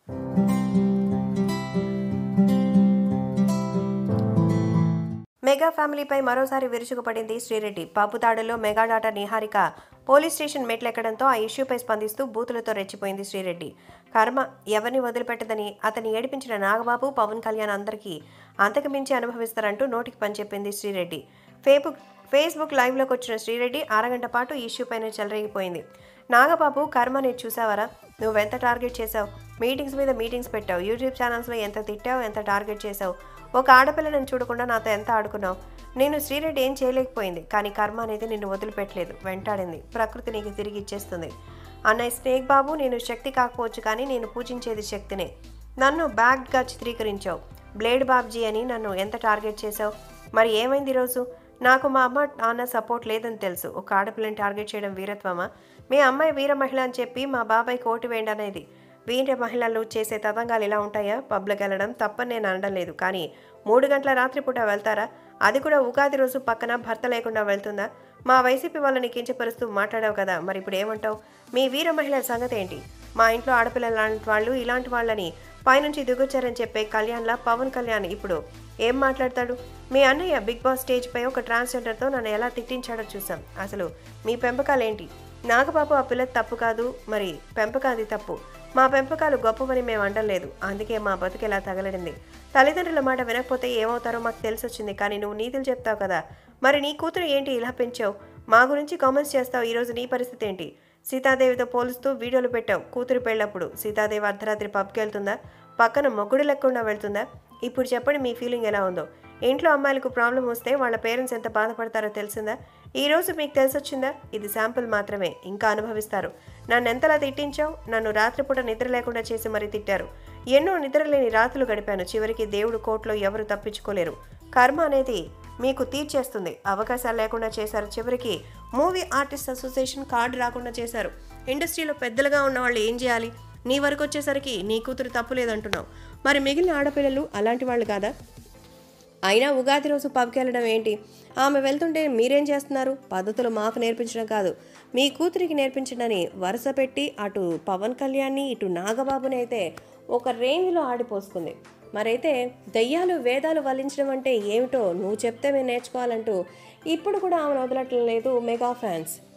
mega ఫ్యామిలీపై మరోసారి విరుచుకుపడింది శ్రీరెడ్డి పాపుతాడులో mega daughter Niharika police station మెట్లెక్కడంతో ఆ ఇష్యూపై స్పందిస్తూ బూతులతో రెచ్చిపోయింది శ్రీరెడ్డి కర్మ ఎవరిని వదిలిపెట్టదని అతన్ని ఏడిపించిన నాగబాబు పవన్ కళ్యాణ్ అందరికీ అంతకు మించి అనుభవిస్తారంటూ నోటికి పనిచెప్పింది శ్రీరెడ్డి ఫేస్బుక్ ఫేస్బుక్ లైవ్లోకి వచ్చిన శ్రీరెడ్డి అరగంట పాటు ఈ ఇష్యూ పైన చెలరేగిపోయింది నాగబాబు కర్మ నేను చూసావరా నువ్వెంత టార్గెట్ చేసావు మీటింగ్స్ మీద మీటింగ్స్ పెట్టావు యూట్యూబ్ ఛానల్స్లో ఎంత తిట్టావు ఎంత టార్గెట్ చేసావు ఒక ఆడపిల్లని చూడకుండా నాతో ఎంత ఆడుకున్నావు నేను శ్రీరెడ్డి ఏం చేయలేకపోయింది కానీ కర్మ అనేది నిన్ను వదిలిపెట్టలేదు వెంటాడింది ప్రకృతి నీకు తిరిగి ఇచ్చేస్తుంది అన్నయ్య స్నేక్ బాబు నేను శక్తి కాకపోవచ్చు కానీ నేను పూజించేది శక్తినే నన్ను బ్యాగ్గా చిత్రీకరించావు బ్లేడ్ బాబ్జీ అని నన్ను ఎంత టార్గెట్ చేశావు మరి ఏమైంది ఈరోజు నాకు మా అమ్మ నాన్న సపోర్ట్ లేదని తెలుసు ఒక ఆడపిల్లని టార్గెట్ చేయడం వీరత్వమా మీ అమ్మాయి వీర మహిళ అని చెప్పి మా బాబాయ్ కోటి వేయండి అనేది వీర మహిళలు చేసే తతంగాలు ఇలా ఉంటాయా పబ్లకు వెళ్ళడం తప్పని నేను అనడం లేదు కానీ మూడు గంటల రాత్రిపూట వెళ్తారా అది కూడా ఉగాది రోజు పక్కన భర్త లేకుండా వెళ్తుందా మా వైసీపీ వాళ్ళని కించపరుస్తూ మాట్లాడావు కదా మరి ఇప్పుడు ఏమంటావు మీ వీర మహిళల సంగతి ఏంటి మా ఇంట్లో ఆడపిల్లల లాంటి వాళ్ళు ఇలాంటి వాళ్ళని పైనుంచి దిగొచ్చారని చెప్పే కళ్యాణ్లా పవన్ కళ్యాణ్ ఇప్పుడు ఏం మాట్లాడతాడు మీ అన్నయ్య బిగ్ బాస్ స్టేజ్పై ఒక ట్రాన్స్జెండర్తో నన్ను ఎలా తిట్టించాడో చూసాం అసలు మీ పెంపకాలేంటి నాగబాబు ఆ పిల్ల తప్పు కాదు మరి పెంపకాది తప్పు మా పెంపకాలు గొప్పవని మేము అండలేదు అందుకే మా బతుకెలా తగలడింది తల్లిదండ్రుల మాట వినకపోతే ఏమవుతారో మాకు తెలిసొచ్చింది కానీ నువ్వు నీతులు చెప్తావు కదా మరి నీ కూతురు ఏంటి ఇలా పెంచావు మా గురించి కామెంట్స్ చేస్తావు ఈరోజు నీ పరిస్థితి ఏంటి సీతాదేవితో పోలుస్తూ వీడియోలు పెట్టావు కూతురు పెళ్ళప్పుడు సీతాదేవి అర్ధరాత్రి పబ్కి వెళ్తుందా పక్కన మొగుడు లేకుండా వెళ్తుందా ఇప్పుడు చెప్పండి మీ ఫీలింగ్ ఎలా ఉందో ఇంట్లో అమ్మాయిలకు ప్రాబ్లం వస్తే వాళ్ళ పేరెంట్స్ ఎంత బాధపడతారో తెలిసిందా ఈ రోజు మీకు తెలిసొచ్చిందా ఇది శాంపుల్ మాత్రమే ఇంకా అనుభవిస్తారు నన్ను ఎంతలా తిట్టించావు నన్ను రాత్రిపూట నిద్ర లేకుండా చేసి మరీ తిట్టారు ఎన్నో నిద్రలేని రాత్రులు గడిపాను చివరికి దేవుడు కోర్టులో ఎవరు తప్పించుకోలేరు కర్మ అనేది మీకు తీర్చేస్తుంది అవకాశాలు లేకుండా చేశారు చివరికి మూవీ ఆర్టిస్ట్ అసోసియేషన్ కార్డు రాకుండా చేశారు ఇండస్ట్రీలో పెద్దలుగా ఉన్న వాళ్ళు ఏం చేయాలి నీ వరకు వచ్చేసరికి నీ కూతురు తప్పు లేదంటున్నావు మరి మిగిలిన ఆడపిల్లలు అలాంటి వాళ్ళు కాదా అయినా ఉగాది రోజు పబ్కి వెళ్ళడం ఏంటి ఆమె వెళ్తుంటే మీరేం చేస్తున్నారు పద్ధతులు మాకు నేర్పించడం కాదు మీ కూతురికి నేర్పించడని వరుస పెట్టి అటు పవన్ కళ్యాణ్ని ఇటు నాగబాబుని అయితే ఒక రేంజ్లో ఆడిపోసుకుంది మరైతే దయ్యాలు వేదాలు వల్లించడం అంటే ఏమిటో నువ్వు చెప్తే మేము నేర్చుకోవాలంటూ ఇప్పుడు కూడా ఆమెను వదలటం లేదు మెగా ఫ్యాన్స్